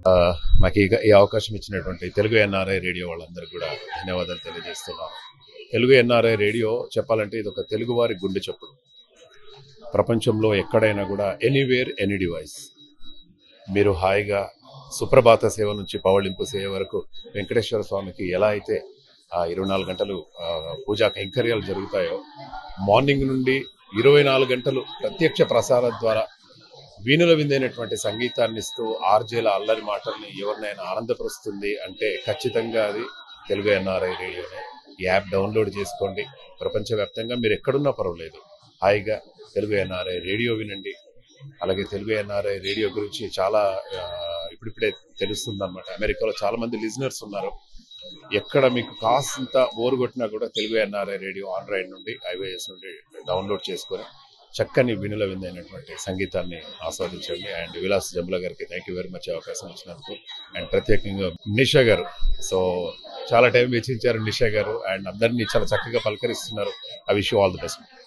ఆ, మాకు ఈ ఈ అవకాశం ఇచ్చినటువంటి తెలుగు ఎన్ఆర్ఐ రేడియో వాళ్ళందరికీ కూడా ధన్యవాదాలు తెలియజేస్తున్నాను తెలుగు ఎన్ఆర్ఐ రేడియో చెప్పాలంటే ఇది ఒక తెలుగువారి గుండె చప్పుడు ప్రపంచంలో ఎక్కడైనా కూడా ఎనీవేర్ ఎనీ డివైస్ మీరు హాయిగా సుప్రభాత సేవ నుంచి పవళింపు సేవ వరకు వెంకటేశ్వర స్వామికి ఎలా అయితే ఆ ఇరవై నాలుగు గంటలు ఆ, పూజా కైంకర్యాలు జరుగుతాయో మార్నింగ్ నుండి ఇరవై నాలుగు గంటలు ప్రత్యక్ష ప్రసారం ద్వారా వీణుల విందైనటువంటి సంగీతాన్ని ఇస్తూ ఆర్జేల అల్లరి మాటల్ని ఎవరినైనా ఆనందపరుస్తుంది అంటే ఖచ్చితంగా అది తెలుగు ఎన్ఆర్ఐ రేడియోనే ఈ యాప్ డౌన్లోడ్ చేసుకోండి ప్రపంచవ్యాప్తంగా మీరు ఎక్కడున్నా పర్వాలేదు హాయిగా తెలుగు ఎన్ఆర్ఐ రేడియో వినండి అలాగే తెలుగు ఎన్ఆర్ఐ రేడియో గురించి చాలా ఆ, ఇప్పుడిప్పుడే తెలుస్తుంది అనమాట అమెరికాలో చాలా మంది లిజనర్స్ ఉన్నారు ఎక్కడ మీకు కాసింత బోర్ కొట్టినా కూడా తెలుగు ఎన్ఆర్ఐ రేడియో ఆండ్రాయిడ్ నుండి ఐవైఎస్ నుండి డౌన్లోడ్ చేసుకొని చక్కని వినుల విందైనటువంటి సంగీతాన్ని ఆస్వాదించండి అండ్ విలాస్ జంబుల గారికి థ్యాంక్ యూ వెరీ మచ్ అవకాశం ఇచ్చినందుకు అండ్ ప్రత్యేకంగా నిషా గారు సో చాలా టైం వెచ్చించారు నిషా గారు అండ్ అందరినీ చాలా చక్కగా పలకరిస్తున్నారు I wish all the best